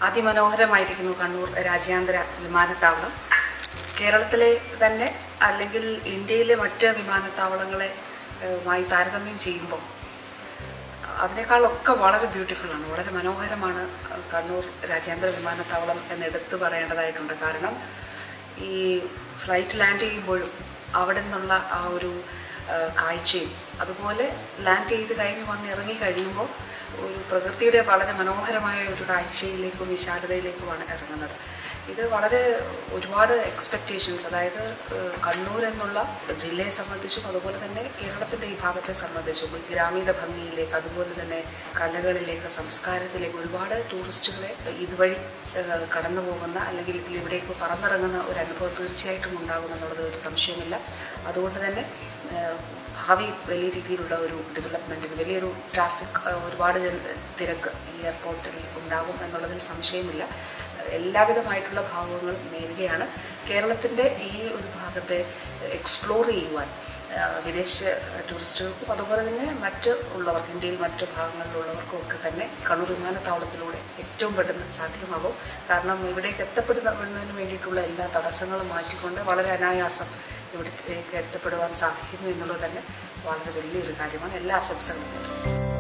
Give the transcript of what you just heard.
അതിമനോഹരമായിരിക്കുന്നു കണ്ണൂർ രാജ്യാന്തര വിമാനത്താവളം കേരളത്തിലെ തന്നെ അല്ലെങ്കിൽ ഇന്ത്യയിലെ മറ്റ് വിമാനത്താവളങ്ങളെ ഏഹ്, മായി താരതമ്യം ചെയ്യുമ്പോൾ അതിനേക്കാളൊക്കെ വളരെ ബ്യൂട്ടിഫുൾ ആണ് വളരെ മനോഹരമാണ് കണ്ണൂർ രാജ്യാന്തര വിമാനത്താവളം എന്ന് എടുത്തു പറയേണ്ടതായിട്ടുണ്ട് കാരണം ഈ ഫ്ലൈറ്റ് ലാൻഡ് ചെയ്യുമ്പോഴും അവിടെ നിന്നുള്ള ആ ഒരു ആ, കാഴ്ചയും അതുപോലെ ലാൻഡ് ചെയ്ത് കഴിഞ്ഞ് വന്ന് ഇറങ്ങി കഴിയുമ്പോൾ ഒരു പ്രകൃതിയുടെ വളരെ മനോഹരമായ ഒരു കാഴ്ചയിലേക്കും വിശാലതയിലേക്കുമാണ് ഇറങ്ങുന്നത് ഇത് വളരെ ഒരുപാട് എക്സ്പെക്റ്റേഷൻസ് അതായത് ഏഹ്, കണ്ണൂർ എന്നുള്ള ജില്ലയെ സംബന്ധിച്ചും അതുപോലെ തന്നെ കേരളത്തിൻ്റെ ഈ ഭാഗത്തെ സംബന്ധിച്ചും ഈ ഗ്രാമീണ ഭംഗിയിലേക്ക് അതുപോലെ തന്നെ കലകളിലേക്ക് സംസ്കാരത്തിലേക്ക് ഒരുപാട് ടൂറിസ്റ്റുകളെ ഇതുവഴി ഏഹ്, കടന്നു പോകുന്ന അല്ലെങ്കിൽ ഇവിടേക്ക് പറന്നിറങ്ങുന്ന ഒരു അനുഭവം തീർച്ചയായിട്ടും ഉണ്ടാകുമെന്നുള്ളത് ഒരു സംശയമില്ല അതുകൊണ്ട് തന്നെ ഏഹ്, ഭാവി വലിയ രീതിയിലുള്ള ഒരു ഡെവലപ്മെൻറ്റിന് വലിയൊരു ട്രാഫിക് ഒരുപാട് ജന- തിരക്ക് ഈ എയർപോർട്ടിൽ ഉണ്ടാകും എന്നുള്ളതിൽ സംശയമില്ല എല്ലാവിധമായിട്ടുള്ള ഭാവങ്ങളും നേരുകയാണ് കേരളത്തിൻ്റെ ഈ ഒരു ഭാഗത്തെ എക്സ്പ്ലോർ ചെയ്യുവാൻ ആ, വിദേശ ടൂറിസ്റ്റുകൾക്കും അതുപോലെ തന്നെ മറ്റ് ഉള്ളവർക്ക് ഇന്ത്യയിൽ മറ്റ് ഭാഗങ്ങളിലുള്ളവർക്കും ഒക്കെ തന്നെ കണ്ണൂർ വിമാനത്താവളത്തിലൂടെ ഏറ്റവും പെട്ടെന്ന് സാധ്യമാകും കാരണം ഇവിടേക്ക് എത്തപ്പെടുന്നതിന് വേണ്ടിയിട്ടുള്ള എല്ലാ തടസ്സങ്ങളും മാറ്റിക്കൊണ്ട് വളരെ അനായാസം ഇവിടേക്ക് എത്തപ്പെടുവാൻ സാധിക്കുന്നു എന്നുള്ളത് തന്നെ വളരെ വലിയൊരു കാര്യമാണ് എല്ലാ ആശംസകളും